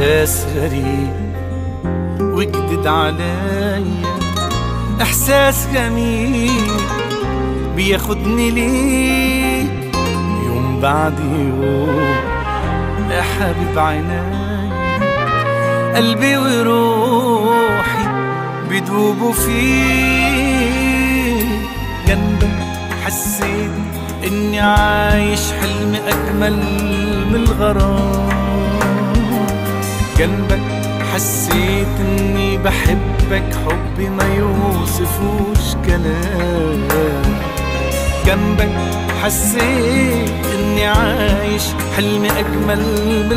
إحساس غريب وجدد عليا إحساس جميل بياخدني ليك يوم بعد يوم يا حبيب عيني قلبي وروحي بيدوبوا فيك جنبك حسيت اني عايش حلم اجمل من الغرام جنبك حسيت اني بحبك حب ما يوصفوش كلام جنبك حسيت اني عايش حلم اجمل من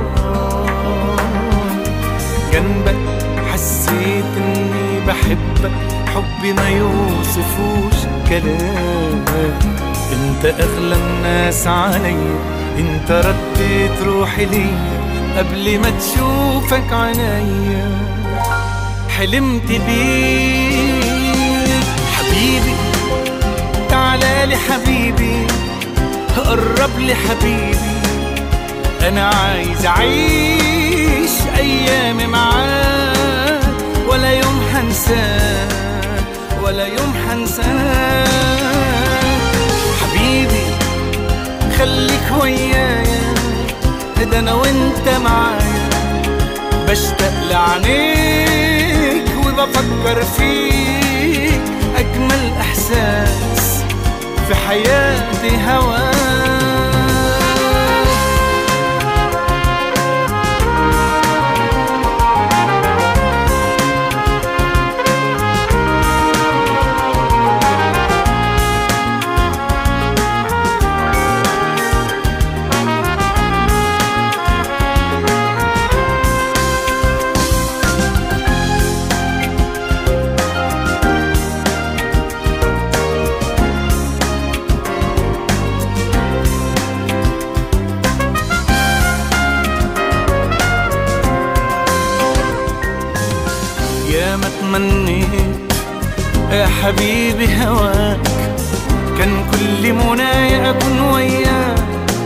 الغرام جنبك حسيت اني بحبك حب ما يوصفوش كلام انت اغلى الناس عليا انت رديت روحي ليا قبل ما تشوفك عينيا حلمت بيك حبيبي تعالى لي حبيبي قرب لي حبيبي انا عايز اعيش ايامي معاك ولا يوم هنساك ولا يوم هنساك حبيبي خليك ويايا ده انا وانت معايا بشتاق لعينيك وبفكر فيك اجمل احساس في حياتي هواك يا ما تمنيت يا حبيبي هواك كان كل منايا اكون وياك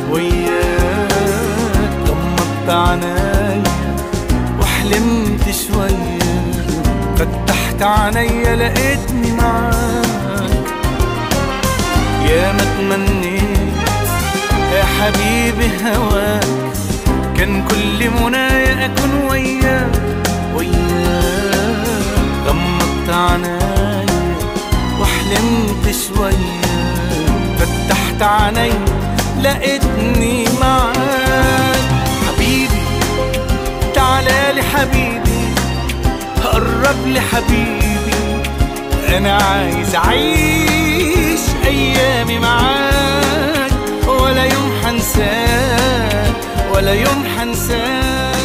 وياك غمضت عنايا وحلمت شوية فتحت عينيا لقيتني معاك يا ما تمنيت يا حبيبي هواك كان كل منايا اكون وياك وياك غمضت عيني وحلمت شوية فتحت عيني لقيتني معاك حبيبي تعالى لي حبيبي قرب لي حبيبي انا عايز اعيش ايامي معاك ولا يوم حنساك ولا يوم حنساك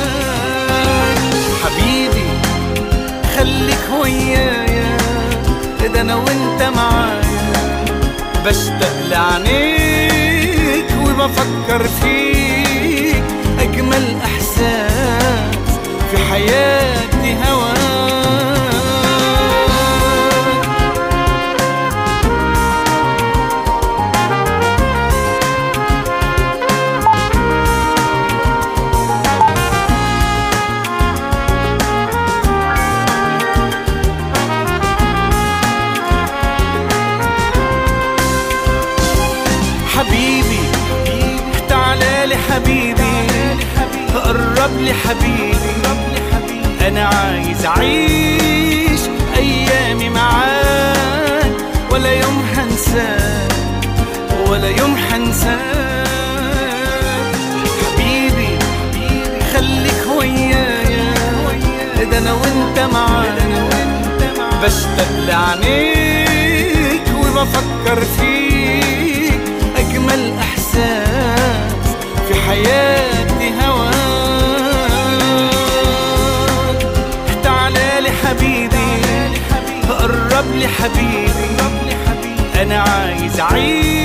حبيبي خليك ويايا ده انا وانت معايا بشتاق لعينيك وبفكر فيك اجمل احساس في حياتي هواك حبيبي تعالى لي حبيبي قرب لي حبيبي انا عايز اعيش ايامي معاك ولا يوم هنساك ولا يوم هنساك حبيبي خليك ويايا ده انا وانت معايا بشتاق لعينيك وبفكر فيك اجمل احساس في حياتي هواك تعالى لي حبيبي قرب لي حبيبي انا عايز اعيش